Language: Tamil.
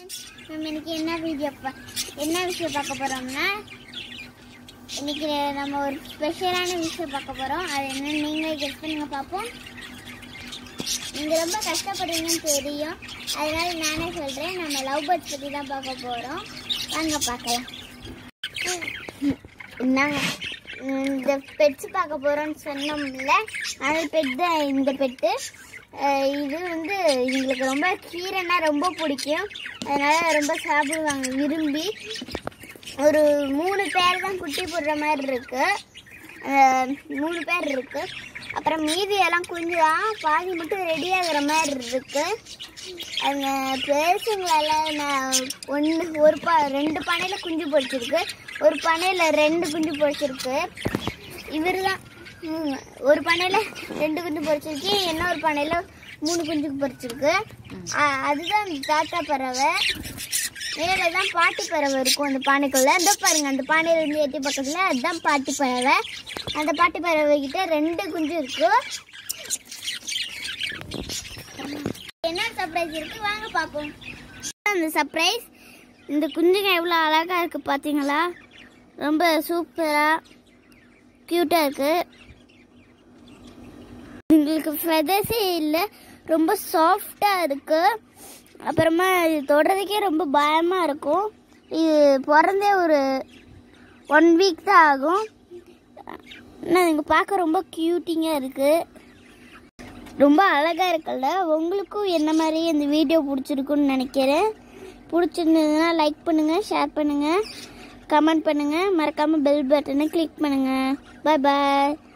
நம்ம இன்னைக்கு என்ன வீடியோ பா- என்ன விஷயம் பார்க்க போறோம்னா இன்னைக்கு நம்ம ஒரு ஸ்பெஷலான விஷயம் பார்க்க போறோம் அது என்னன்னு நீங்களே கெஸ் பண்ணுங்க பார்ப்போம் நீங்க ரொம்ப கஷ்டப்படுவீங்கன்னு தெரியும் அதனால நானே சொல்றேன் நம்ம லவ் பேர்ட்ஸ் பத்தி தான் பார்க்க போறோம் வாங்க பார்க்கலாம் நாங்க இந்த பெட்ஸ் பார்க்க போறோம்னு சொன்னோம்ல அந்த பெட் தான் இந்த பெட்டு இது வந்து எங்களுக்கு ரொம்ப கீரைன்னா ரொம்ப பிடிக்கும் அதனால ரொம்ப சாப்பிடுவாங்க விரும்பி ஒரு மூணு பேர் தான் குட்டி போடுற மாதிரி இருக்கு அஹ் மூணு பேர் இருக்கு அப்புறம் மீதி எல்லாம் குஞ்சு தான் பாதி மட்டும் ரெடி ஆகுற மாதிரி இருக்கு அந்த பெருசுங்களால நான் ஒன்று ஒரு பா ரெண்டு பானையில் குஞ்சு பொரிச்சிருக்கு ஒரு பானையில் ரெண்டு குஞ்சு பொரிச்சிருக்கு இவர் தான் ஒரு பானையில் ரெண்டு குஞ்சு பொரிச்சிருக்கு இன்னொரு பானையில் மூணு குஞ்சு பொரிச்சிருக்கு அ- அதுதான் அந்த தாத்தா பறவை மேலே தான் பாட்டி பறவை இருக்கும் அந்த பானைக்குள்ள இதோ பாருங்க அந்த பானையில இருந்து எட்டி பக்கத்துல அதுதான் பாட்டி பறவை அந்த பாட்டி பறவை கிட்ட ரெண்டு குஞ்சு இருக்கு என்ன சர்ப்ரைஸ் இருக்கு வாங்க பார்ப்போம் அந்த சர்ப்ரைஸ் இந்த குஞ்சுங்க எவ்வளோ அழகா இருக்கு பார்த்தீங்களா ரொம்ப சூப்பரா க்யூட்டா இருக்கு உங்களுக்கு ஃபெதர்ஸே இல்லை ரொம்ப சாஃப்டாக இருக்கு அப்புறமா இது தொடுறதுக்கே ரொம்ப பயமாக இருக்கும் இது பிறந்தே ஒரு ஒன் வீக் தான் ஆகும் ஆனால் இங்கே பார்க்க ரொம்ப க்யூட்டிங்காக இருக்குது ரொம்ப அழகாக இருக்குல்ல உங்களுக்கும் என்ன மாதிரி இந்த வீடியோ பிடிச்சிருக்குன்னு நினைக்கிறேன் பிடிச்சிருந்ததுன்னா லைக் பண்ணுங்கள் ஷேர் பண்ணுங்கள் கமெண்ட் பண்ணுங்கள் மறக்காமல் பெல் பட்டனை கிளிக் பண்ணுங்கள் பாய் பாய்